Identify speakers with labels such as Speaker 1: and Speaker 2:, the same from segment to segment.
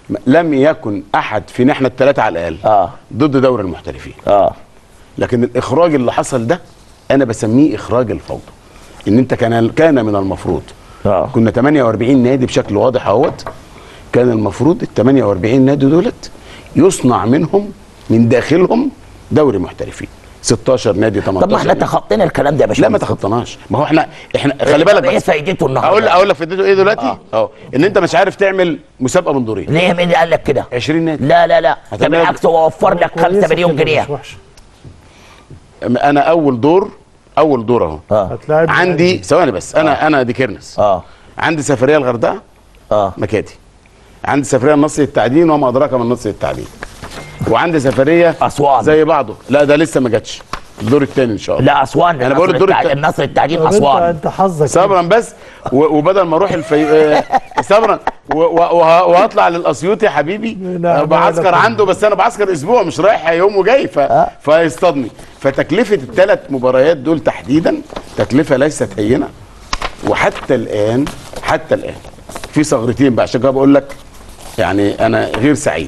Speaker 1: م- لم يكن احد فينا احنا الثلاثه على الاقل
Speaker 2: اه
Speaker 1: ضد دوري المحترفين
Speaker 2: اه
Speaker 1: لكن الاخراج اللي حصل ده انا بسميه اخراج الفوضى ان انت كان كان من المفروض
Speaker 2: اه
Speaker 1: كنا 48 نادي بشكل واضح اهوت كان المفروض ال 48 نادي دولت يصنع منهم من داخلهم دوري محترفين 16 نادي 18
Speaker 2: طب ما احنا
Speaker 1: نادي.
Speaker 2: تخطينا الكلام ده يا
Speaker 1: لا ما
Speaker 2: باشمهندس
Speaker 1: تخطناش ما هو احنا احنا خلي بالك
Speaker 2: طب ايه
Speaker 1: بس
Speaker 2: فايدته النهارده
Speaker 1: اقول اقول لك فائدته ايه دلوقتي
Speaker 2: آه.
Speaker 1: اه ان انت مش عارف تعمل مسابقه من دورين
Speaker 2: ليه مين اللي قال لك كده
Speaker 1: 20 نادي
Speaker 2: لا لا لا ده
Speaker 1: هتعمل-
Speaker 2: بالعكس هو وفر لك 5
Speaker 3: كويسة
Speaker 2: مليون
Speaker 3: كده،
Speaker 2: جنيه
Speaker 3: مش وحشة.
Speaker 1: انا اول دور اول دور اهو
Speaker 2: اه
Speaker 3: هتلاعب
Speaker 1: عندي ثواني بس انا انا دي كيرنس
Speaker 2: اه
Speaker 1: عندي سفريه الغردقه
Speaker 2: اه
Speaker 1: مكاتي عندي سفريه النصر التعدين وما ادراك من النصر التعدين وعندي سفريه
Speaker 2: أسوان.
Speaker 1: زي بعضه لا ده لسه ما جاتش الدور الثاني ان شاء الله
Speaker 2: لا اسوان
Speaker 1: أنا بقول
Speaker 2: النصر
Speaker 1: الدور
Speaker 2: التع-
Speaker 1: الت-
Speaker 2: النصر التعدين
Speaker 3: طب انت
Speaker 2: اسوان
Speaker 3: انت حظك
Speaker 1: صبرا بس و- وبدل ما اروح الفي... آه، صبرا و- و- وه- وهطلع للاسيوطي يا حبيبي
Speaker 3: لا،
Speaker 1: آه، بعسكر
Speaker 3: لا،
Speaker 1: عنده بس انا بعسكر اسبوع مش رايح يوم وجاي ف... فيصطادني فتكلفه الثلاث مباريات دول تحديدا تكلفه ليست هينه وحتى الان حتى الان في ثغرتين بقى عشان كده بقول لك يعني انا غير سعيد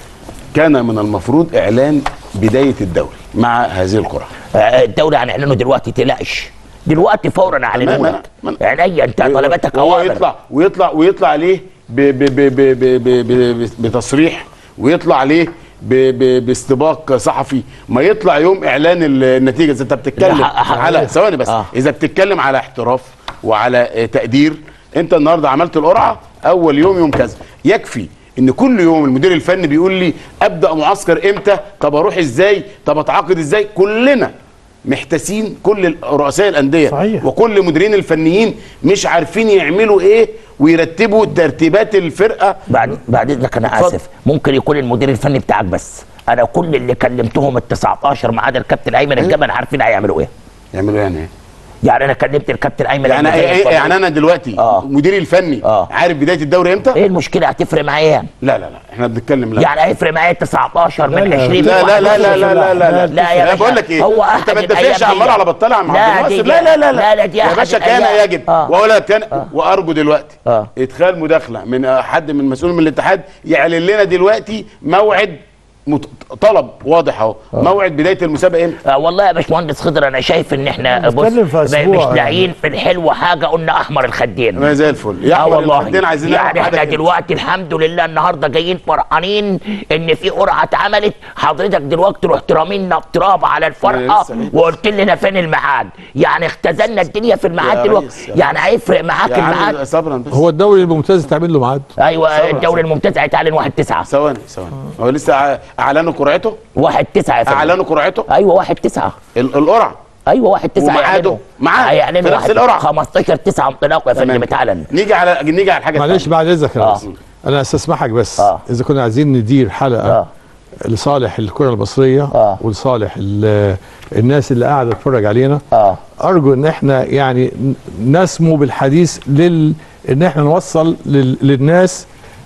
Speaker 1: كان من المفروض اعلان بدايه الدوري مع هذه القرعه
Speaker 2: آه، الدوري هنعلنه دلوقتي تلاقش دلوقتي فورا اعلنوه
Speaker 1: تمام،
Speaker 2: لك
Speaker 1: ما أنا-
Speaker 2: عينيا انت طلباتك
Speaker 1: وهو
Speaker 2: اوامر
Speaker 1: يطلع ويطلع ويطلع ليه ب ب ب ب ب ب ب بتصريح ويطلع ليه ب ب باستباق صحفي ما يطلع يوم اعلان ال- النتيجه اذا انت بتتكلم
Speaker 2: لا، ح- ح-
Speaker 1: على ثواني بس
Speaker 2: آه.
Speaker 1: اذا بتتكلم على احتراف وعلى آه، تقدير انت النهارده عملت القرعه اول يوم يوم كذا يكفي ان كل يوم المدير الفني بيقول لي ابدا معسكر امتى طب اروح ازاي طب اتعاقد ازاي كلنا محتاسين كل رؤساء الانديه
Speaker 3: صحيح.
Speaker 1: وكل المديرين الفنيين مش عارفين يعملوا ايه ويرتبوا ترتيبات الفرقه
Speaker 2: بعد بعد اذنك انا
Speaker 1: اتفضل.
Speaker 2: اسف ممكن يكون المدير الفني بتاعك بس انا كل اللي كلمتهم ال 19 ما عدا الكابتن ايمن الجبل عارفين هيعملوا ايه
Speaker 1: يعملوا يعني ايه
Speaker 2: يعني انا كلمت الكابتن ايمن
Speaker 1: يعني
Speaker 2: الجبل
Speaker 1: إيه- إيه- يعني انا دلوقتي
Speaker 2: آه.
Speaker 1: مديري الفني
Speaker 2: آه.
Speaker 1: عارف بدايه الدوري امتى
Speaker 2: ايه المشكله هتفرق معايا
Speaker 1: لا لا لا احنا بنتكلم لا
Speaker 2: يعني هيفرق معايا 19 من
Speaker 3: لا،
Speaker 2: 20
Speaker 1: لا لا لا لا لا لا لا
Speaker 2: لا يا
Speaker 1: انا
Speaker 2: باشا،
Speaker 1: بقول لك ايه
Speaker 2: هو
Speaker 1: انت
Speaker 2: أحد
Speaker 1: ما تدافعش
Speaker 2: الأيام
Speaker 1: عمال
Speaker 2: دي.
Speaker 1: على بطال عن
Speaker 2: لا،
Speaker 1: عبد
Speaker 2: دي-
Speaker 1: الناصر لا لا لا
Speaker 2: لا، لا، دي
Speaker 1: يا
Speaker 2: أحد
Speaker 1: باشا كان
Speaker 2: الأيام.
Speaker 1: يجب
Speaker 2: آه.
Speaker 1: واقول لك كان وارجو دلوقتي
Speaker 2: آه.
Speaker 1: ادخال مداخله من آه، حد من مسؤول من الاتحاد يعلن لنا دلوقتي موعد مت- طلب واضح اهو موعد بدايه المسابقه امتى
Speaker 2: آه والله يا باشمهندس خضر انا شايف ان احنا بص
Speaker 3: بنتكلم في
Speaker 2: م-
Speaker 3: أسبوع
Speaker 2: مش
Speaker 3: يعني.
Speaker 2: لاقيين في الحلو حاجه قلنا احمر الخدين
Speaker 1: ما زي الفل يا
Speaker 2: اه
Speaker 1: احمد
Speaker 2: والله
Speaker 1: الخدين عايزين نعمل
Speaker 2: يعني
Speaker 1: حاجة
Speaker 2: احنا
Speaker 1: كده.
Speaker 2: دلوقتي الحمد لله النهارده جايين فرحانين ان في قرعه اتعملت حضرتك دلوقتي رحت رامينا بتراب على الفرحه
Speaker 1: لسه لسه.
Speaker 2: وقلت لنا فين الميعاد يعني اختزلنا الدنيا في الميعاد
Speaker 1: يا
Speaker 2: دلوقتي
Speaker 1: ريس، يا
Speaker 2: يعني هيفرق معاك
Speaker 1: يا
Speaker 2: الميعاد
Speaker 1: عم صبرا بس
Speaker 4: هو الدوري الممتاز تعمل له ميعاد
Speaker 2: ايوه
Speaker 1: صبر،
Speaker 2: الدوري
Speaker 1: صبر.
Speaker 2: الممتاز هيتعلن 1 9
Speaker 1: ثواني ثواني هو لسه ع- اعلنوا قرعته
Speaker 2: 1 9 يا فندم
Speaker 1: اعلنوا قرعته
Speaker 2: ايوه 1 9
Speaker 1: ال- القرعه
Speaker 2: ايوه 1 9
Speaker 1: وميعاده؟ معاه؟
Speaker 2: هيعلنوا
Speaker 1: في نفس
Speaker 2: واحد-
Speaker 1: القرعة؟
Speaker 2: 15 9 انطلاق يا فندم اتعلن
Speaker 1: نيجي على نيجي على الحاجه
Speaker 4: معلش
Speaker 1: التانية.
Speaker 4: بعد اذنك يا
Speaker 2: آه.
Speaker 4: ريس انا استسمحك بس
Speaker 2: آه.
Speaker 4: اذا كنا عايزين ندير حلقه
Speaker 2: آه.
Speaker 4: لصالح الكره المصريه
Speaker 2: آه.
Speaker 4: ولصالح ال- الناس اللي قاعده تتفرج علينا
Speaker 2: اه
Speaker 4: ارجو ان احنا يعني ن- نسمو بالحديث لل ان احنا نوصل لل... للناس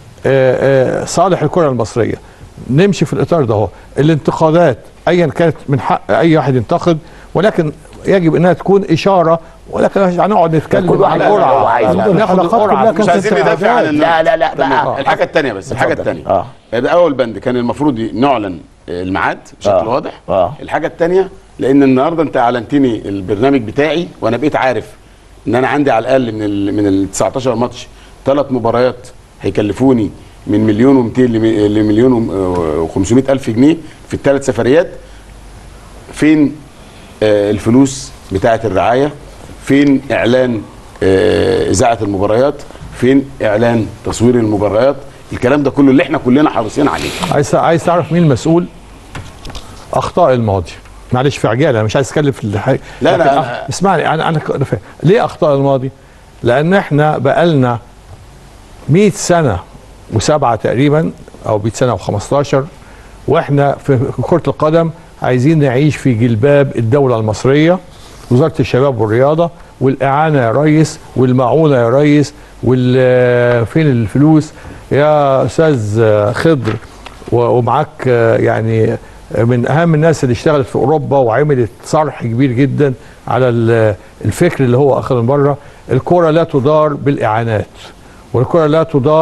Speaker 4: آه، آه، صالح الكره المصريه نمشي في الاطار ده اهو الانتقادات ايا كانت من حق اي واحد ينتقد ولكن يجب انها تكون اشاره ولكن مش هنقعد
Speaker 2: كل
Speaker 4: نتكلم
Speaker 2: واحد
Speaker 4: عن
Speaker 2: يعمل اللي هو
Speaker 4: القرعه
Speaker 2: عايزه.
Speaker 4: ناخد
Speaker 3: الحلقات كلها
Speaker 4: القرعه
Speaker 3: كانت
Speaker 1: مش عايزين ندافع عن الناس.
Speaker 2: لا لا لا
Speaker 1: تمام.
Speaker 2: بقى
Speaker 1: الحاجه الثانيه بس الحاجه
Speaker 2: اتفضل.
Speaker 1: الثانيه
Speaker 2: اه
Speaker 1: ده اول بند كان المفروض نعلن الميعاد بشكل
Speaker 2: آه.
Speaker 1: واضح
Speaker 2: آه.
Speaker 1: الحاجه الثانيه لان النهارده انت اعلنتني البرنامج بتاعي وانا بقيت عارف ان انا عندي على الاقل من ال من ال 19 ماتش ثلاث مباريات هيكلفوني من مليون و200 لمليون و500 الف جنيه في الثلاث سفريات فين آه، الفلوس بتاعه الرعايه فين اعلان آه، اذاعه المباريات فين اعلان تصوير المباريات الكلام ده كله اللي احنا كلنا حريصين عليه
Speaker 4: عايز عايز تعرف مين المسؤول اخطاء الماضي معلش في عجاله انا مش عايز اتكلم في الحاجة.
Speaker 1: لا، لا،
Speaker 4: لكن
Speaker 1: أنا-
Speaker 4: أخ... اسمعني انا انا أنا فاهم ليه اخطاء الماضي لان احنا بقالنا 100 سنه وسبعه تقريبا او 100 سنه و15 واحنا في كره القدم عايزين نعيش في جلباب الدوله المصريه وزاره الشباب والرياضه والاعانه يا ريس والمعونه يا ريس وال فين الفلوس يا استاذ خضر و- ومعاك آه، يعني من اهم الناس اللي اشتغلت في اوروبا وعملت صرح كبير جدا على ال- الفكر اللي هو اخذ من بره الكره لا تدار بالاعانات والكره لا تدار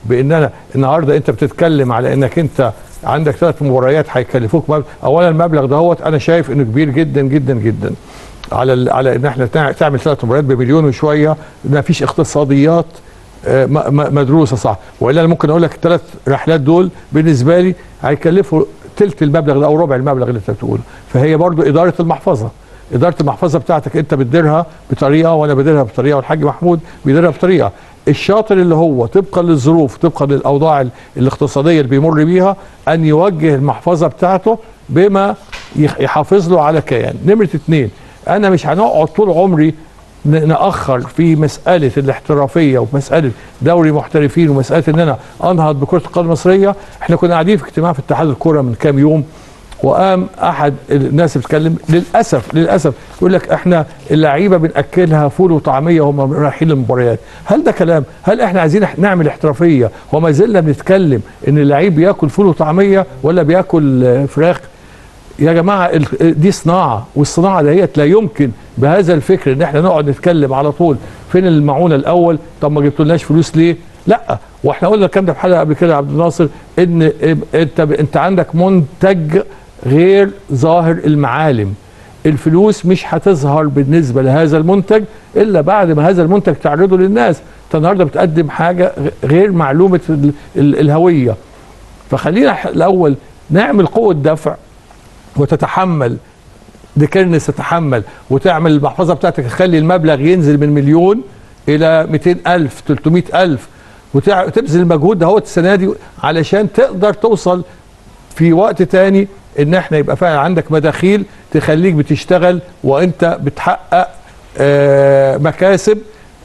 Speaker 4: بان انا النهارده انت بتتكلم على انك انت عندك ثلاث مباريات هيكلفوك مبلغ اولا المبلغ دهوت انا شايف انه كبير جدا جدا جدا على ال- على ان احنا تع- تعمل ثلاث مباريات بمليون وشويه ما فيش اقتصاديات آه، م- م- مدروسه صح والا انا ممكن اقول لك الثلاث رحلات دول بالنسبه لي هيكلفوا تلت المبلغ ده او ربع المبلغ اللي انت بتقوله فهي برضو اداره المحفظه اداره المحفظه بتاعتك انت بتديرها بطريقه وانا بديرها بطريقه والحاج محمود بيديرها بطريقه الشاطر اللي هو طبقا للظروف طبقا للاوضاع ال- الاقتصاديه اللي بيمر بيها ان يوجه المحفظه بتاعته بما يح- يحافظ له على كيان نمره اتنين انا مش هنقعد طول عمري ن- ناخر في مساله الاحترافيه ومساله دوري محترفين ومساله ان انا انهض بكره القدم المصريه احنا كنا قاعدين في اجتماع في اتحاد الكره من كام يوم وقام احد الناس اللي بتتكلم للاسف للاسف يقول لك احنا اللعيبه بناكلها فول وطعميه وهم رايحين المباريات هل ده كلام هل احنا عايزين إح- نعمل احترافيه وما زلنا بنتكلم ان اللعيب بياكل فول وطعميه ولا بياكل آه، فراخ يا جماعه ال- دي صناعه والصناعه ديت لا يمكن بهذا الفكر ان احنا نقعد نتكلم على طول فين المعونه الاول طب ما جبتولناش فلوس ليه لا واحنا قلنا الكلام ده في حلقه قبل كده يا عبد الناصر ان انت انت عندك منتج غير ظاهر المعالم الفلوس مش هتظهر بالنسبه لهذا المنتج الا بعد ما هذا المنتج تعرضه للناس انت النهارده بتقدم حاجه غ- غير معلومه ال- ال- الهويه فخلينا ح- الاول نعمل قوه دفع وتتحمل ديكيرنس تتحمل وتعمل المحفظه بتاعتك تخلي المبلغ ينزل من مليون الى 200 الف 300 الف وتبذل المجهود دهوت السنه دي علشان تقدر توصل في وقت تاني ان احنا يبقى فعلا عندك مداخيل تخليك بتشتغل وانت بتحقق آه، مكاسب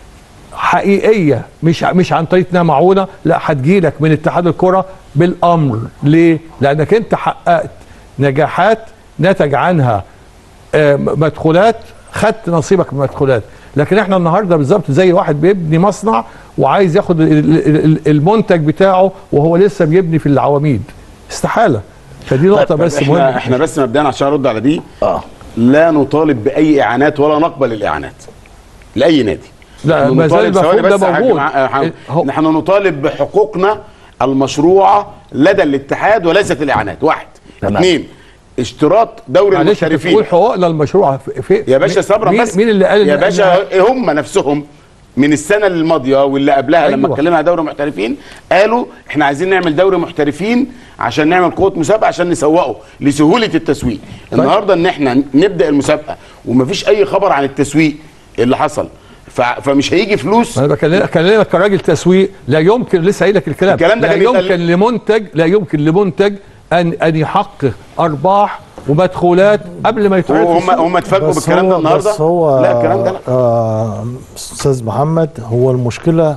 Speaker 4: حقيقيه مش مش عن طريق انها معونه لا هتجيلك من اتحاد الكره بالامر ليه؟ لانك انت حققت نجاحات نتج عنها آه، مدخولات خدت نصيبك من المدخولات لكن احنا النهارده بالظبط زي واحد بيبني مصنع وعايز ياخد ال- ال- ال- المنتج بتاعه وهو لسه بيبني في العواميد استحاله فدي نقطه بس
Speaker 1: احنا
Speaker 4: مهمه
Speaker 1: احنا بس مبدئيا عشان ارد على دي
Speaker 2: اه
Speaker 1: لا نطالب باي اعانات ولا نقبل الاعانات لاي نادي
Speaker 4: لا،
Speaker 1: نحن
Speaker 4: ما زال
Speaker 1: نطالب- ثواني
Speaker 4: المفهوم ده
Speaker 1: بس يا حاج
Speaker 4: موجود.
Speaker 1: مع- ح-
Speaker 4: هو-
Speaker 1: نحن نطالب بحقوقنا المشروعه لدى الاتحاد وليست الاعانات واحد
Speaker 2: تمام.
Speaker 1: اثنين اشتراط دوري
Speaker 4: معلش انت
Speaker 1: المحترفين
Speaker 4: بتقول حقوقنا المشروع في, في
Speaker 1: يا باشا صبرا
Speaker 4: مين
Speaker 1: بس
Speaker 4: مين اللي قال
Speaker 1: يا
Speaker 4: إن-
Speaker 1: باشا هم نفسهم من السنه الماضيه واللي قبلها أيوة. لما
Speaker 4: أيوة.
Speaker 1: اتكلمنا على دوري محترفين قالوا احنا عايزين نعمل دوري محترفين عشان نعمل قوه مسابقه عشان نسوقه لسهوله التسويق النهارده ان احنا نبدا المسابقه ومفيش اي خبر عن التسويق اللي حصل ف... فمش هيجي فلوس
Speaker 4: انا بكلمك بكلمك كراجل تسويق لا يمكن لسه قايل لك الكلام
Speaker 1: الكلام ده
Speaker 4: لا
Speaker 1: كان يتقال-
Speaker 4: يمكن لمنتج لا يمكن لمنتج ان ان يحقق ارباح ومدخولات قبل ما يتعرض في
Speaker 1: هم
Speaker 4: السوق.
Speaker 1: هم اتفاجئوا
Speaker 3: بس
Speaker 1: بالكلام ده
Speaker 3: هو-
Speaker 1: النهارده
Speaker 3: بس هو
Speaker 1: لا الكلام ده لا
Speaker 3: آه استاذ محمد هو المشكله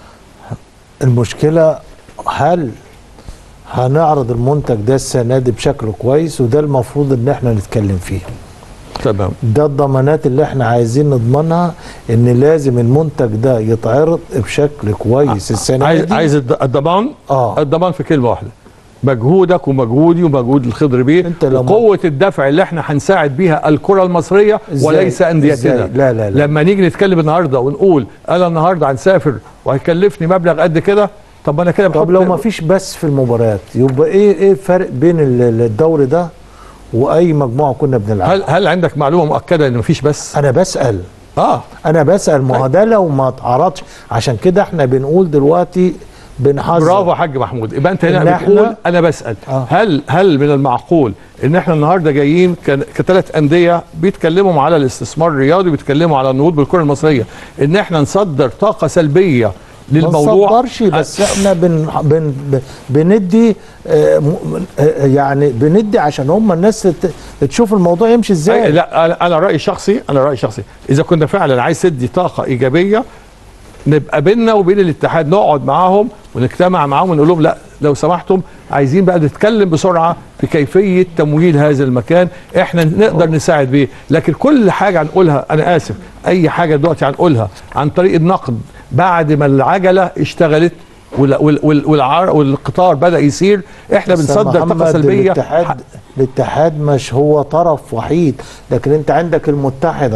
Speaker 3: المشكله هل هنعرض المنتج ده السنه دي بشكل كويس وده المفروض ان احنا نتكلم فيه
Speaker 4: تمام
Speaker 3: ده الضمانات اللي احنا عايزين نضمنها ان لازم المنتج ده يتعرض بشكل كويس السنه
Speaker 4: عايز
Speaker 3: دي
Speaker 4: عايز الض- الضمان
Speaker 3: آه.
Speaker 4: الضمان في كلمه واحده مجهودك ومجهودي ومجهود الخضر بيه
Speaker 3: أنت لما-
Speaker 4: وقوه الدفع اللي احنا هنساعد بيها الكره المصريه
Speaker 3: إزاي؟
Speaker 4: وليس انديتنا
Speaker 3: إزاي؟ لا، لا، لا.
Speaker 4: لما نيجي نتكلم النهارده ونقول انا النهارده هنسافر وهيكلفني مبلغ قد كده طب ما انا كده
Speaker 3: طب
Speaker 4: بحط
Speaker 3: لو ما فيش بس في المباريات يبقى ايه ايه الفرق بين ال- ال- الدوري ده واي مجموعه كنا بنلعبها
Speaker 4: هل هل عندك معلومه مؤكده ان مفيش بس
Speaker 3: انا بسال
Speaker 4: اه
Speaker 3: انا بسال ما هو ده لو ما اتعرضش عشان كده احنا بنقول دلوقتي بنحذر
Speaker 4: برافو يا حاج محمود يبقى انت هنا
Speaker 3: إن إحنا-
Speaker 4: بتقول انا بسال
Speaker 3: آه.
Speaker 4: هل هل من المعقول ان احنا النهارده جايين كان- كثلاث انديه بيتكلموا على الاستثمار الرياضي بيتكلموا على النهوض بالكره المصريه ان احنا نصدر طاقه سلبيه
Speaker 3: ما
Speaker 4: للموضوع
Speaker 3: نصدرش بس احنا بن بن ب- بندي آه، م- آه، يعني بندي عشان هم الناس تت- تشوف الموضوع يمشي
Speaker 4: أي-
Speaker 3: ازاي
Speaker 4: لا انا انا رايي شخصي انا رايي شخصي اذا كنا فعلا عايز تدي طاقه ايجابيه نبقى بيننا وبين الاتحاد نقعد معاهم ونجتمع معاهم ونقول لهم لا لو سمحتم عايزين بقى نتكلم بسرعه في كيفيه تمويل هذا المكان احنا نقدر نساعد بيه لكن كل حاجه هنقولها انا اسف اي حاجه دلوقتي هنقولها عن طريق النقد بعد ما العجله اشتغلت وال- وال- وال- والعار- والقطار بدا يسير احنا
Speaker 3: بس يا
Speaker 4: بنصدر طاقه
Speaker 3: محمد،
Speaker 4: سلبيه
Speaker 3: الاتحاد الاتحاد مش هو طرف وحيد لكن انت عندك المتحده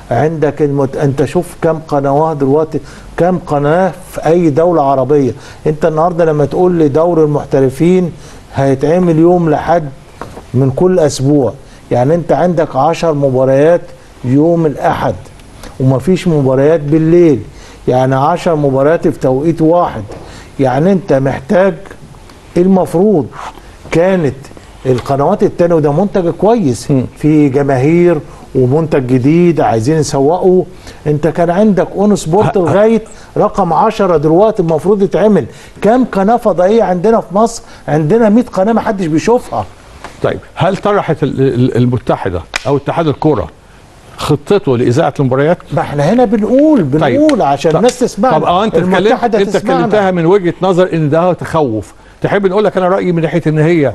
Speaker 3: عندك المت... انت شوف كم قنوات دلوقتي كم قناه في اي دوله عربيه انت النهارده لما تقول لي دور المحترفين هيتعمل يوم لحد من كل اسبوع يعني انت عندك عشر مباريات يوم الاحد ومفيش مباريات بالليل يعني عشر مباريات في توقيت واحد يعني انت محتاج المفروض كانت القنوات التانية وده منتج كويس في جماهير ومنتج جديد عايزين يسوقوا انت كان عندك اون سبورت لغايه رقم 10 دلوقتي المفروض يتعمل كام قناه فضائيه عندنا في مصر عندنا 100 قناه ما حدش بيشوفها
Speaker 4: طيب هل طرحت ال- ال- المتحده او اتحاد الكره خطته لاذاعه المباريات
Speaker 3: ما احنا هنا بنقول بنقول عشان
Speaker 4: طب-
Speaker 3: الناس تسمعنا
Speaker 4: طب اه انت اتكلمت
Speaker 3: المتحدة
Speaker 4: انت
Speaker 3: تسمعنا.
Speaker 4: اتكلمتها من وجهه نظر ان ده تخوف تحب نقول لك انا رايي من ناحيه ان هي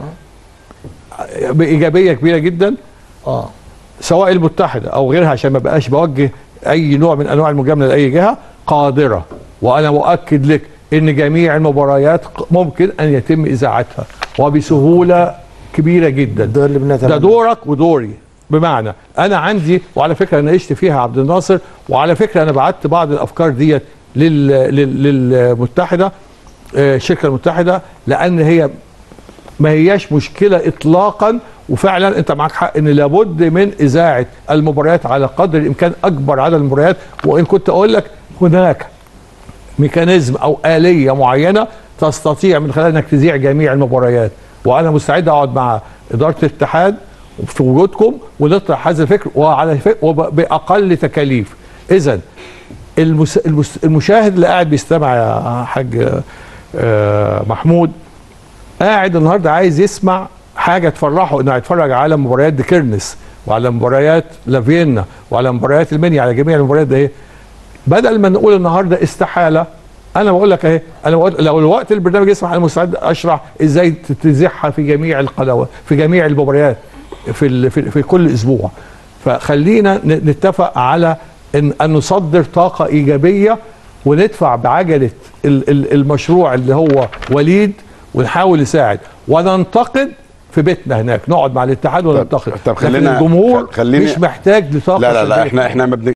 Speaker 4: بايجابيه كبيره جدا
Speaker 3: اه
Speaker 4: سواء المتحده او غيرها عشان ما بقاش بوجه اي نوع من انواع المجامله لاي جهه قادره وانا مؤكد لك ان جميع المباريات ممكن ان يتم اذاعتها وبسهوله كبيره جدا
Speaker 3: ده اللي بنتمنى
Speaker 4: ده دورك ودوري بمعنى انا عندي وعلى فكره انا عشت فيها عبد الناصر وعلى فكره انا بعت بعض الافكار ديت لل لل- للمتحده آه، الشركه المتحده لان هي ما هياش مشكله اطلاقا وفعلا انت معاك حق ان لابد من اذاعه المباريات على قدر الامكان اكبر عدد المباريات وان كنت اقول لك هناك ميكانيزم او اليه معينه تستطيع من خلالها انك تذيع جميع المباريات وانا مستعد اقعد مع اداره الاتحاد في وجودكم ونطرح هذا الفكر وعلى فكره وباقل تكاليف اذا المس... المس... المشاهد اللي قاعد بيستمع يا حاج آه، محمود قاعد النهارده عايز يسمع حاجه تفرحه انه هيتفرج على مباريات ديكيرنس وعلى مباريات لافيينا وعلى مباريات المنيا على جميع المباريات دي بدل ما نقول النهارده استحاله انا بقول لك اهي انا بقول لو الوقت البرنامج يسمح انا مستعد اشرح ازاي تذيعها في جميع القنوات في جميع المباريات في ال- في, في كل اسبوع فخلينا ن- نتفق على ان ان نصدر طاقه ايجابيه وندفع بعجله ال- ال- المشروع اللي هو وليد ونحاول نساعد وننتقد في بيتنا هناك نقعد مع الاتحاد وننتقد
Speaker 1: طب
Speaker 4: لكن
Speaker 1: خلينا-
Speaker 4: الجمهور
Speaker 1: خليني-
Speaker 4: مش محتاج لطاقه
Speaker 1: لا لا لا
Speaker 4: سلبية.
Speaker 1: احنا احنا ما بن...